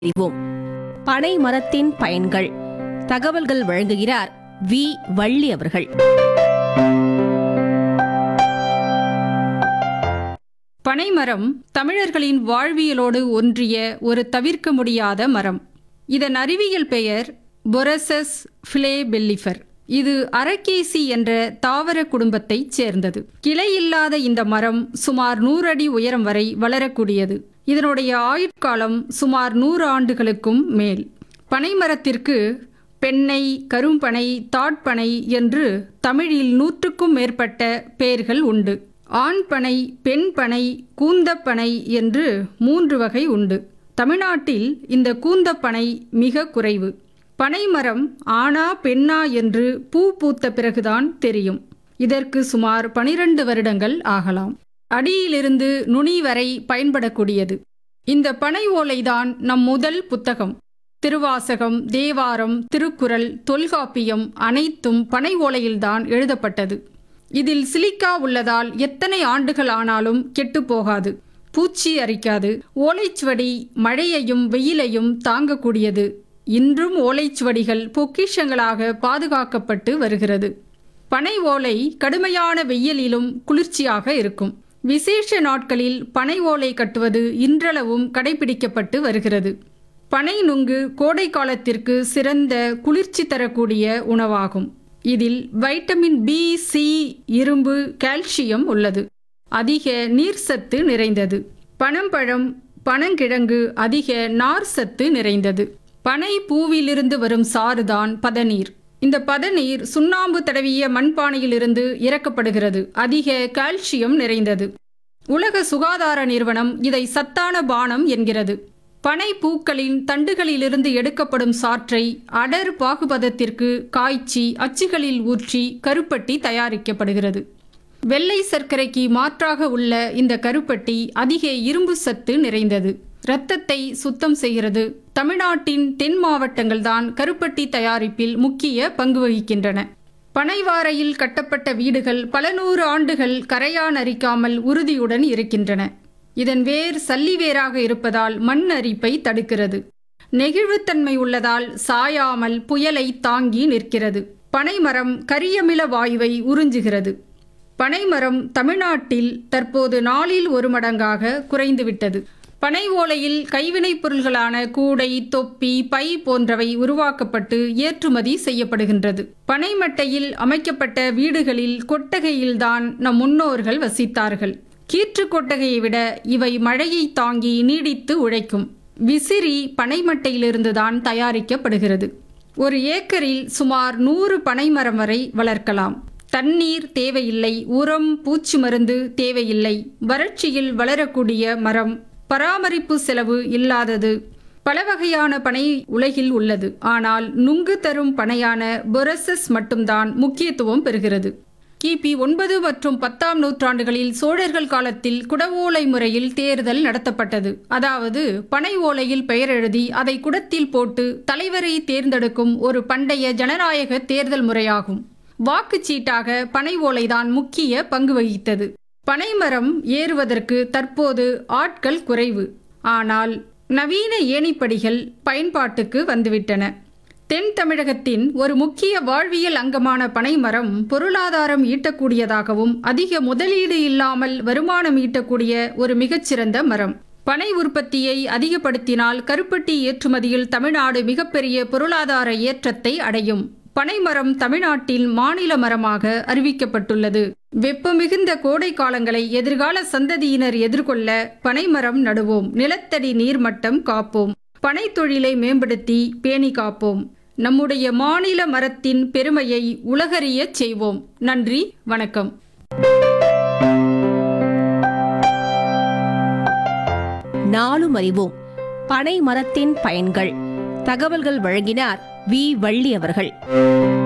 அறிவோம் பனை மரத்தின் பயன்கள் தகவல்கள் வழங்குகிறார் வி வள்ளி அவர்கள் பனைமரம் தமிழர்களின் வாழ்வியலோடு ஒன்றிய ஒரு தவிர்க்க முடியாத மரம் இதன் அறிவியல் பெயர் பொரசஸ் பிளேபெல்லிஃபர் இது அரக்கேசி என்ற தாவர குடும்பத்தைச் சேர்ந்தது கிளை இல்லாத இந்த மரம் சுமார் நூறு அடி உயரம் வரை வளரக்கூடியது இதனுடைய ஆயுட்காலம் சுமார் நூறு ஆண்டுகளுக்கும் மேல் பனைமரத்திற்கு பெண்ணை கரும்பனை தாட்பனை என்று தமிழில் நூற்றுக்கும் மேற்பட்ட பெயர்கள் உண்டு ஆண் பனை பெண் பனை கூந்தப்பனை என்று மூன்று வகை உண்டு தமிழ்நாட்டில் இந்த கூந்தப்பனை மிக குறைவு பனைமரம் ஆணா பெண்ணா என்று பூ பூத்த பிறகுதான் தெரியும் இதற்கு சுமார் பனிரெண்டு வருடங்கள் ஆகலாம் அடியிலிருந்து நுனி வரை பயன்படக்கூடியது இந்த பனை ஓலைதான் நம் முதல் புத்தகம் திருவாசகம் தேவாரம் திருக்குறள் தொல்காப்பியம் அனைத்தும் பனை ஓலையில்தான் எழுதப்பட்டது இதில் சிலிக்கா உள்ளதால் எத்தனை ஆண்டுகள் ஆனாலும் கெட்டுப் போகாது பூச்சி அரிக்காது ஓலைச்சுவடி மழையையும் வெயிலையும் தாங்கக்கூடியது இன்றும் ஓலைச்சுவடிகள் பொக்கிஷங்களாக பாதுகாக்கப்பட்டு வருகிறது பனை ஓலை கடுமையான வெயிலிலும் குளிர்ச்சியாக இருக்கும் விசேஷ நாட்களில் பனை ஓலை கட்டுவது இன்றளவும் கடைபிடிக்கப்பட்டு வருகிறது பனை நுங்கு கோடை காலத்திற்கு சிறந்த குளிர்ச்சி தரக்கூடிய உணவாகும் இதில் வைட்டமின் பி சி இரும்பு கால்சியம் உள்ளது அதிக நீர் சத்து நிறைந்தது பனம்பழம் பனங்கிழங்கு அதிக நார் சத்து நிறைந்தது பனை பூவிலிருந்து வரும் சாறுதான் பதநீர் இந்த பதநீர் சுண்ணாம்பு தடவிய மண்பானையிலிருந்து இறக்கப்படுகிறது அதிக கால்சியம் நிறைந்தது உலக சுகாதார நிறுவனம் இதை சத்தான பானம் என்கிறது பனை பூக்களின் தண்டுகளிலிருந்து எடுக்கப்படும் சாற்றை அடர் பாகுபதத்திற்கு காய்ச்சி அச்சுகளில் ஊற்றி கருப்பட்டி தயாரிக்கப்படுகிறது வெள்ளை சர்க்கரைக்கு மாற்றாக உள்ள இந்த கருப்பட்டி அதிக இரும்பு சத்து நிறைந்தது இரத்தத்தை சுத்தம் செய்கிறது தமிழ்நாட்டின் தென் மாவட்டங்கள்தான் கருப்பட்டி தயாரிப்பில் முக்கிய பங்கு வகிக்கின்றன பனைவாரையில் கட்டப்பட்ட வீடுகள் பல நூறு ஆண்டுகள் கரையான் அரிக்காமல் உறுதியுடன் இருக்கின்றன இதன் வேர் சல்லி வேராக இருப்பதால் மண் அரிப்பை தடுக்கிறது நெகிழ்வுத்தன்மை உள்ளதால் சாயாமல் புயலை தாங்கி நிற்கிறது பனைமரம் கரியமில வாயுவை உறிஞ்சுகிறது பனைமரம் தமிழ்நாட்டில் தற்போது நாளில் ஒரு மடங்காக குறைந்துவிட்டது பனை ஓலையில் கைவினைப் பொருள்களான கூடை தொப்பி பை போன்றவை உருவாக்கப்பட்டு ஏற்றுமதி செய்யப்படுகின்றது பனைமட்டையில் அமைக்கப்பட்ட வீடுகளில் கொட்டகையில்தான் நம் முன்னோர்கள் வசித்தார்கள் கீற்று கொட்டகையை விட இவை மழையை தாங்கி நீடித்து உழைக்கும் விசிறி பனைமட்டையிலிருந்துதான் தயாரிக்கப்படுகிறது ஒரு ஏக்கரில் சுமார் நூறு பனைமரம் வரை வளர்க்கலாம் தண்ணீர் தேவையில்லை உரம் பூச்சி மருந்து தேவையில்லை வறட்சியில் வளரக்கூடிய மரம் பராமரிப்பு செலவு இல்லாதது பல வகையான பனை உலகில் உள்ளது ஆனால் நுங்கு தரும் பனையான பொரசஸ் மட்டும்தான் முக்கியத்துவம் பெறுகிறது கிபி ஒன்பது மற்றும் பத்தாம் நூற்றாண்டுகளில் சோழர்கள் காலத்தில் குடவோலை முறையில் தேர்தல் நடத்தப்பட்டது அதாவது பனை ஓலையில் பெயர் எழுதி அதை குடத்தில் போட்டு தலைவரை தேர்ந்தெடுக்கும் ஒரு பண்டைய ஜனநாயக தேர்தல் முறையாகும் வாக்குச்சீட்டாக பனை ஓலைதான் முக்கிய பங்கு வகித்தது பனைமரம் ஏறுவதற்கு தற்போது ஆட்கள் குறைவு ஆனால் நவீன ஏணிப்படிகள் பயன்பாட்டுக்கு வந்துவிட்டன தென் தமிழகத்தின் ஒரு முக்கிய வாழ்வியல் அங்கமான பனைமரம் பொருளாதாரம் ஈட்டக்கூடியதாகவும் அதிக முதலீடு இல்லாமல் வருமானம் ஈட்டக்கூடிய ஒரு மிகச்சிறந்த மரம் பனை உற்பத்தியை அதிகப்படுத்தினால் கருப்பட்டி ஏற்றுமதியில் தமிழ்நாடு மிகப்பெரிய பொருளாதார ஏற்றத்தை அடையும் பனைமரம் தமிழ்நாட்டில் மாநில மரமாக அறிவிக்கப்பட்டுள்ளது வெப்பமிகுந்த கோடை காலங்களை எதிர்கால சந்ததியினர் எதிர்கொள்ள பனைமரம் நடுவோம் நிலத்தடி நீர்மட்டம் காப்போம் பனை தொழிலை மேம்படுத்தி பேணி காப்போம் நம்முடைய மாநில மரத்தின் பெருமையை உலகறியச் செய்வோம் நன்றி வணக்கம் நாளும் அறிவோம் பனை மரத்தின் பயன்கள் தகவல்கள் வழங்கினார் வி வள்ளி அவர்கள்